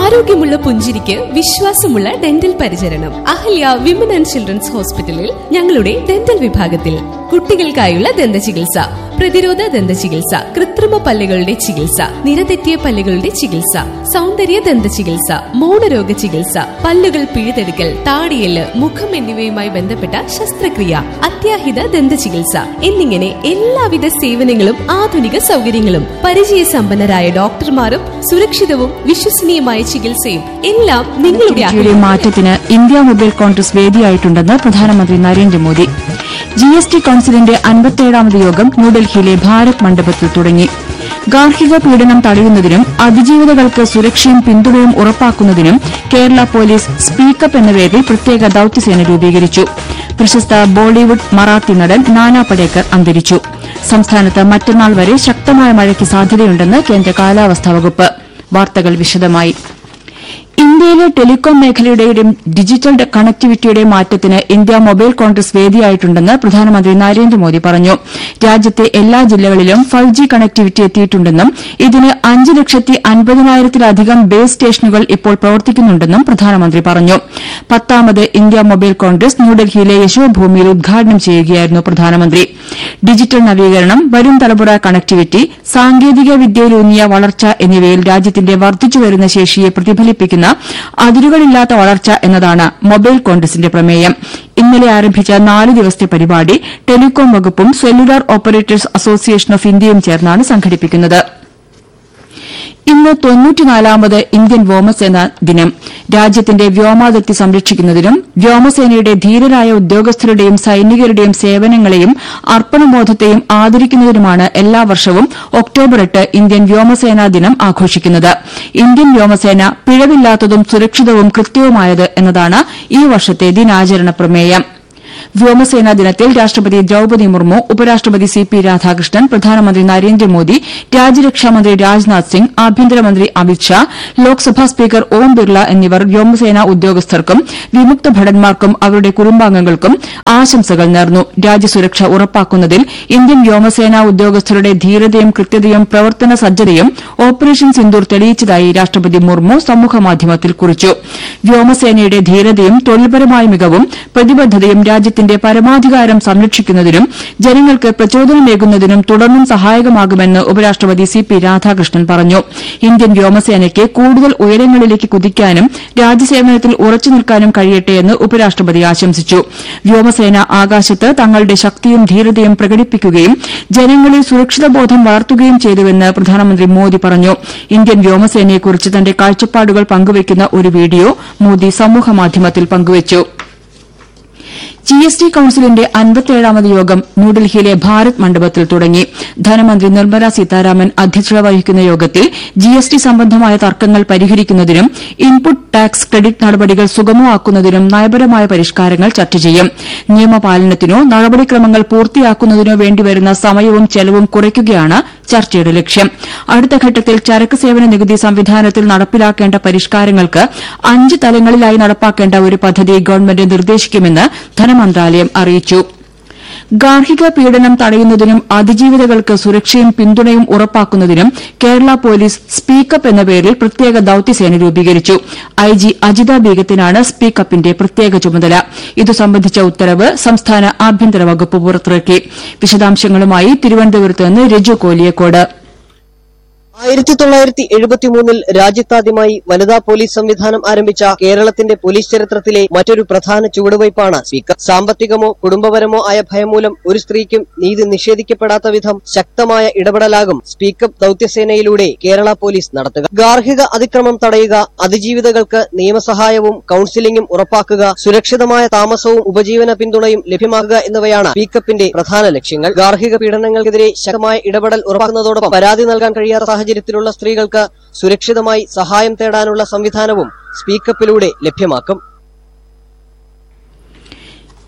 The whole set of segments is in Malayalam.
ആരോഗ്യമുള്ള പുഞ്ചിരിക്ക് വിശ്വാസമുള്ള ഡെന്റൽ പരിചരണം അഹല്യ വിമൻ ആൻഡ് ചിൽഡ്രൻസ് ഹോസ്പിറ്റലിൽ ഞങ്ങളുടെ ഡെന്റൽ വിഭാഗത്തിൽ കുട്ടികൾക്കായുള്ള ദന്ത ചികിത്സ പ്രതിരോധ ദന്ത ചികിത്സ കൃത്രിമ പല്ലുകളുടെ ചികിത്സ നിരതെറ്റിയ പല്ലുകളുടെ ചികിത്സ സൗന്ദര്യ ദന്ത ചികിത്സ മൗനരോഗ ചികിത്സ പല്ലുകൾ പിഴുതെടുക്കൽ താടിയല് മുഖം എന്നിവയുമായി ബന്ധപ്പെട്ട ശസ്ത്രക്രിയ അത്യാഹിത ദന്ത ചികിത്സ എന്നിങ്ങനെ എല്ലാവിധ സേവനങ്ങളും ആധുനിക സൗകര്യങ്ങളും പരിചയസമ്പന്നരായ ഡോക്ടർമാരും സുരക്ഷിതവും വിശ്വസനീയമായ ചികിത്സയും എല്ലാം നിങ്ങളുടെ യുടെ മാറ്റത്തിന് ഇന്ത്യ മൊബൈൽ കോൺഗ്രസ് വേദിയായിട്ടുണ്ടെന്ന് പ്രധാനമന്ത്രി നരേന്ദ്രമോദി ജി എസ് ടി കൌൺസിലിന്റെ അൻപത്തിയേഴാമത് യോഗം ന്യൂഡൽഹിയിലെ ഭാരത് മണ്ഡപത്തിൽ തുടങ്ങി ഗാർഹിക പീഡനം തടയുന്നതിനും അതിജീവിതകൾക്ക് സുരക്ഷയും പിന്തുണയും ഉറപ്പാക്കുന്നതിനും കേരള പോലീസ് സ്പീക്കപ്പ് എന്ന പേരിൽ പ്രത്യേക ദൌത്യസേന രൂപീകരിച്ചു പ്രശസ്ത ബോളിവുഡ് മറാത്തി നടൻ നാനാ പടേക്കർ അന്തരിച്ചു സംസ്ഥാനത്ത് മറ്റന്നാൾ വരെ ശക്തമായ മഴയ്ക്ക് സാധ്യതയുണ്ടെന്ന് കേന്ദ്ര കാലാവസ്ഥാ വകുപ്പ് വാർത്തകൾ വിശദമായി ഇന്ത്യയിലെ ടെലികോം മേഖലയുടെയും ഡിജിറ്റൽ കണക്ടിവിറ്റിയുടെ മാറ്റത്തിന് ഇന്ത്യ മൊബൈൽ കോൺഗ്രസ് വേദിയായിട്ടുണ്ടെന്ന് പ്രധാനമന്ത്രി നരേന്ദ്രമോദി പറഞ്ഞു രാജ്യത്തെ എല്ലാ ജില്ലകളിലും ഫൈവ് ജി കണക്ടിവിറ്റി എത്തിയിട്ടുണ്ടെന്നും ഇതിന് അഞ്ച് ലക്ഷത്തി അൻപതിനായിരത്തിലധികം ബേസ് സ്റ്റേഷനുകൾ ഇപ്പോൾ പ്രവർത്തിക്കുന്നുണ്ടെന്നും പ്രധാനമന്ത്രി പറഞ്ഞു പത്താമത് ഇന്ത്യ മൊബൈൽ കോൺഗ്രസ് ന്യൂഡൽഹിയിലെ യശോഭൂമിയിൽ ഉദ്ഘാടനം ചെയ്യുകയായിരുന്നു പ്രധാനമന്ത്രി ഡിജിറ്റൽ നവീകരണം വരും തലമുറ കണക്ടിവിറ്റി സാങ്കേതിക വിദ്യയിലൂന്നിയ വളർച്ച എന്നിവയിൽ രാജ്യത്തിന്റെ വർദ്ധിച്ചുവരുന്ന ശേഷിയെ പ്രതിഫലിപ്പിക്കുന്ന അതിരുകളില്ലാത്ത വളർച്ച എന്നതാണ് മൊബൈൽ കോൺഗ്രസിന്റെ പ്രമേയം ഇന്നലെ ആരംഭിച്ച നാല് ദിവസത്തെ പരിപാടി ടെലികോം വകുപ്പും സെല്ലുലാർ ഓപ്പറേറ്റേഴ്സ് അസോസിയേഷൻ ഓഫ് ഇന്ത്യയും ചേർന്നാണ് സംഘടിപ്പിക്കുന്നത് ഇന്ന് തൊണ്ണൂറ്റിനാലാമത് ഇന്ത്യൻ വ്യോമസേന ദിനം രാജ്യത്തിന്റെ വ്യോമാതിർത്തി സംരക്ഷിക്കുന്നതിനും വ്യോമസേനയുടെ ധീരരായ ഉദ്യോഗസ്ഥരുടെയും സൈനികരുടെയും സേവനങ്ങളെയും അർപ്പണബോധത്തെയും ആദരിക്കുന്നതിനുമാണ് എല്ലാ വർഷവും ഒക്ടോബർ എട്ട് ഇന്ത്യൻ വ്യോമസേനാ ദിനം ആഘോഷിക്കുന്നത് ഇന്ത്യൻ വ്യോമസേന പിഴവില്ലാത്തതും സുരക്ഷിതവും കൃത്യവുമായത് എന്നതാണ് ഈ വർഷത്തെ ദിനാചരണ പ്രമേയം വ്യോമസേനാ ദിനത്തിൽ രാഷ്ട്രപതി ദ്രൌപതി മുർമു ഉപരാഷ്ട്രപതി സി പി രാധാകൃഷ്ണൻ പ്രധാനമന്ത്രി നരേന്ദ്രമോദി രാജ്യരക്ഷാമന്ത്രി രാജ്നാഥ് സിംഗ് ആഭ്യന്തരമന്ത്രി അമിത്ഷാ ലോക്സഭാ സ്പീക്കർ ഓം ബിർള എന്നിവർ വ്യോമസേനാ ഉദ്യോഗസ്ഥർക്കും വിമുക്ത ഭടന്മാർക്കും അവരുടെ കുടുംബാംഗങ്ങൾക്കും ആശംസകൾ നേർന്നു രാജ്യസുരക്ഷ ഉറപ്പാക്കുന്നതിൽ ഇന്ത്യൻ വ്യോമസേനാ ഉദ്യോഗസ്ഥരുടെ ധീരതയും കൃത്യതയും പ്രവർത്തന സജ്ജതയും ഓപ്പറേഷൻ സിന്ദൂർ തെളിയിച്ചതായി രാഷ്ട്രപതി മുർമു സമൂഹമാധ്യമത്തിൽ കുറിച്ചു വ്യോമസേനയുടെ ധീരതയും തൊഴിൽപരമായ മികവും പ്രതിബദ്ധതയും രാജ്യത്തിന്റെ പരമാധികാരം സംരക്ഷിക്കുന്നതിനും ജനങ്ങൾക്ക് പ്രചോദനമേകുന്നതിനും തുടർന്നും സഹായകമാകുമെന്ന് ഉപരാഷ്ട്രപതി സി പി രാധാകൃഷ്ണൻ പറഞ്ഞു ഇന്ത്യൻ വ്യോമസേനയ്ക്ക് കൂടുതൽ ഉയരങ്ങളിലേക്ക് കുതിക്കാനും രാജ്യസേവനത്തിൽ ഉറച്ചുനിൽക്കാനും കഴിയട്ടെയെന്ന് ഉപരാഷ്ട്രപതി ആശംസിച്ചു വ്യോമസേന ആകാശത്ത് തങ്ങളുടെ ശക്തിയും ധീരതയും പ്രകടിപ്പിക്കുകയും ജനങ്ങളിൽ സുരക്ഷിതബോധം വളർത്തുകയും ചെയ്തുവെന്ന് പ്രധാനമന്ത്രി മോദി പറഞ്ഞു ഇന്ത്യൻ വ്യോമസേനയെക്കുറിച്ച് തന്റെ കാഴ്ചപ്പാടുകൾ പങ്കുവയ്ക്കുന്ന ഒരു വീഡിയോ മോദി സമൂഹമാധ്യമത്തിൽ പങ്കുവച്ചു ജി എസ് ടി കൌൺസിലിന്റെ അൻപത്തിയേഴാമത് യോഗം ന്യൂഡൽഹിയിലെ ഭാരത് മണ്ഡപത്തിൽ തുടങ്ങി ധനമന്ത്രി നിർമ്മല സീതാരാമൻ അധ്യക്ഷത വഹിക്കുന്ന യോഗത്തിൽ ജി എസ് ടി സംബന്ധമായ തർക്കങ്ങൾ പരിഹരിക്കുന്നതിനും ഇൻപുട്ട് ടാക്സ് ക്രെഡിറ്റ് നടപടികൾ സുഗമമാക്കുന്നതിനും നയപരമായ പരിഷ്കാരങ്ങൾ ചർച്ച ചെയ്യും നിയമപാലനത്തിനോ നടപടിക്രമങ്ങൾ പൂർത്തിയാക്കുന്നതിനോ വേണ്ടിവരുന്ന സമയവും ചെലവും കുറയ്ക്കുകയാണ് ചർച്ചയുടെ ലക്ഷ്യം അടുത്ത ഘട്ടത്തിൽ ചരക്ക് സേവന നികുതി സംവിധാനത്തിൽ നടപ്പിലാക്കേണ്ട പരിഷ്കാരങ്ങൾക്ക് അഞ്ച് തലങ്ങളിലായി നടപ്പാക്കേണ്ട ഒരു പദ്ധതി ഗവൺമെന്റ് നിർദ്ദേശിക്കുമെന്ന് ധനമന്ത്രാലയം അറിയിച്ചു ഗാർഹിക പീഡനം തടയുന്നതിനും അതിജീവിതകൾക്ക് സുരക്ഷയും പിന്തുണയും ഉറപ്പാക്കുന്നതിനും കേരള പോലീസ് സ്പീക്കപ്പ് എന്ന പേരിൽ പ്രത്യേക ദൌത്യസേന രൂപീകരിച്ചു ഐ ജി അജിത ബീഗത്തിനാണ് സ്പീക്കപ്പിന്റെ പ്രത്യേക ചുമതല ഇതു സംബന്ധിച്ച ഉത്തരവ് സംസ്ഥാന ആഭ്യന്തര വകുപ്പ് പുറത്തിറക്കി വിശദാംശങ്ങളുമായി തിരുവനന്തപുരത്ത് നിന്ന് രജു കോലിയക്കോട് ആയിരത്തി തൊള്ളായിരത്തി എഴുപത്തിമൂന്നിൽ രാജ്യത്താദ്യമായി വനിതാ പോലീസ് സംവിധാനം ആരംഭിച്ച കേരളത്തിന്റെ പോലീസ് ചരിത്രത്തിലെ മറ്റൊരു പ്രധാന ചുവടുവയ്പാണ് സ്പീക്കർ സാമ്പത്തികമോ കുടുംബപരമോ ആയ ഭയം മൂലം ഒരു സ്ത്രീക്കും നീതി നിഷേധിക്കപ്പെടാത്ത വിധം ശക്തമായ ഇടപെടലാകും സ്പീക്കപ്പ് ദൌത്യസേനയിലൂടെ കേരള പോലീസ് നടത്തുക ഗാർഹിക അതിക്രമം തടയുക അതിജീവിതകൾക്ക് നിയമസഹായവും കൌൺസിലിംഗും ഉറപ്പാക്കുക സുരക്ഷിതമായ താമസവും ഉപജീവന പിന്തുണയും ലഭ്യമാക്കുക എന്നിവയാണ് സ്പീക്കപ്പിന്റെ പ്രധാന ലക്ഷ്യങ്ങൾ ഗാർഹിക പീഡനങ്ങൾക്കെതിരെ ശക്തമായ ഇടപെടൽ ഉറപ്പാക്കുന്നതോടൊപ്പം പരാതി നൽകാൻ കഴിയാത്ത സാഹചര്യത്തിലുള്ള സ്ത്രീകൾക്ക് സുരക്ഷിതമായി സഹായം തേടാനുള്ള സംവിധാനവും സ്പീക്കപ്പിലൂടെ ലഭ്യമാക്കും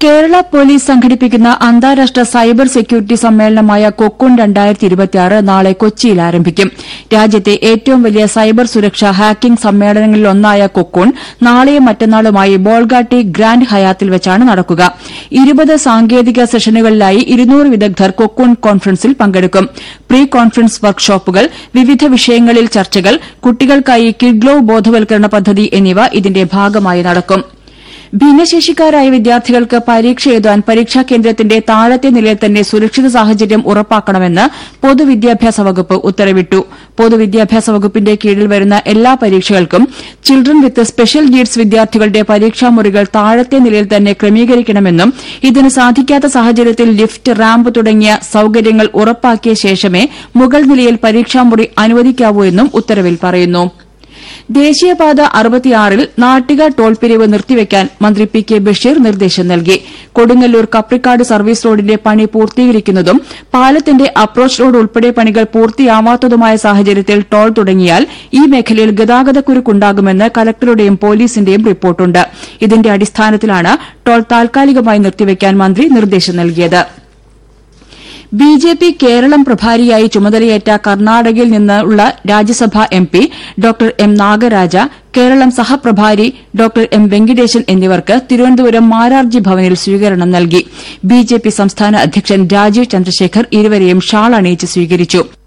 കേരള പോലീസ് സംഘടിപ്പിക്കുന്ന അന്താരാഷ്ട്ര സൈബർ സെക്യൂരിറ്റി സമ്മേളനമായ കൊക്കുൺ നാളെ കൊച്ചിയിൽ ആരംഭിക്കും രാജ്യത്തെ ഏറ്റവും വലിയ സൈബർ സുരക്ഷാ ഹാക്കിംഗ് സമ്മേളനങ്ങളിലൊന്നായ കൊക്കുൺ നാളെയും മറ്റന്നാളുമായി ബോൾഗാട്ടി ഗ്രാൻഡ് ഹയാത്തിൽ വെച്ചാണ് നടക്കുക ഇരുപത് സാങ്കേതിക സെഷനുകളിലായി ഇരുന്നൂറ് വിദഗ്ധർ കൊക്കുൺ കോൺഫറൻസിൽ പങ്കെടുക്കും പ്രീ കോൺഫറൻസ് വർക്ക്ഷോപ്പുകൾ വിവിധ വിഷയങ്ങളിൽ ചർച്ചകൾ കുട്ടികൾക്കായി കിഡ്ഗ്ലോ ബോധവൽക്കരണ പദ്ധതി എന്നിവ ഇതിന്റെ ഭാഗമായി നടക്കും ഭിന്നശേഷിക്കാരായ വിദ്യാർത്ഥികൾക്ക് പരീക്ഷ എഴുതാൻ പരീക്ഷാ കേന്ദ്രത്തിന്റെ താഴത്തെ നിലയിൽ തന്നെ സുരക്ഷിത സാഹചര്യം ഉറപ്പാക്കണമെന്ന് പൊതുവിദ്യാഭ്യാസ വകുപ്പ് ഉത്തരവിട്ടു പൊതുവിദ്യാഭ്യാസ വകുപ്പിന്റെ കീഴിൽ വരുന്ന എല്ലാ പരീക്ഷകൾക്കും ചിൽഡ്രൻ വിത്ത് സ്പെഷ്യൽ നീഡ്സ് വിദ്യാർത്ഥികളുടെ പരീക്ഷാമുറികൾ താഴത്തെ നിലയിൽ തന്നെ ക്രമീകരിക്കണമെന്നും ഇതിന് സാധിക്കാത്ത സാഹചര്യത്തിൽ ലിഫ്റ്റ് റാമ്പ് തുടങ്ങിയ സൌകര്യങ്ങൾ ഉറപ്പാക്കിയ ശേഷമേ മുകൾ നിലയിൽ പരീക്ഷാമുറി അനുവദിക്കാവൂ എന്നും ഉത്തരവിൽ പറയുന്നു ദേശീയപാത അറുപത്തിയാറിൽ നാട്ടിക ടോൾ പിരിവ് നിർത്തിവെക്കാൻ മന്ത്രി പി കെ ബഷീർ നിർദ്ദേശം നൽകി കൊടുങ്ങല്ലൂർ കപ്രിക്കാട് സർവീസ് റോഡിന്റെ പണി പൂർത്തീകരിക്കുന്നതും പാലത്തിന്റെ അപ്രോച്ച് റോഡ് ഉൾപ്പെടെ പണികൾ പൂർത്തിയാവാത്തതുമായ സാഹചര്യത്തിൽ ടോൾ തുടങ്ങിയാൽ ഈ മേഖലയിൽ ഗതാഗതക്കുരുക്കുണ്ടാകുമെന്ന് കലക്ടറുടെയും പോലീസിന്റെയും റിപ്പോർട്ടുണ്ട് ഇതിന്റെ അടിസ്ഥാനത്തിലാണ് ടോൾ താൽക്കാലികമായി നിർത്തിവെക്കാൻ മന്ത്രി നിർദ്ദേശം നൽകിയത് ബി ജെ പി കേരളം പ്രഭാരിയായി ചുമതലയേറ്റ കർണാടകയിൽ നിന്നുള്ള Rajya Sabha M P doctor M Nagaraja Kerala സഹപ്രഭാരി ഡോക്ടർ എം വെങ്കിടേശൻ എന്നിവർക്ക് തിരുവനന്തപുരം മാരാർജി ഭവനിൽ സ്വീകരണം നൽകി ബി ജെ പി സംസ്ഥാന അധ്യക്ഷൻ രാജീവ് ചന്ദ്രശേഖർ ഇരുവരെയും ഷാൾ അണിയിച്ച് സ്വീകരിച്ചു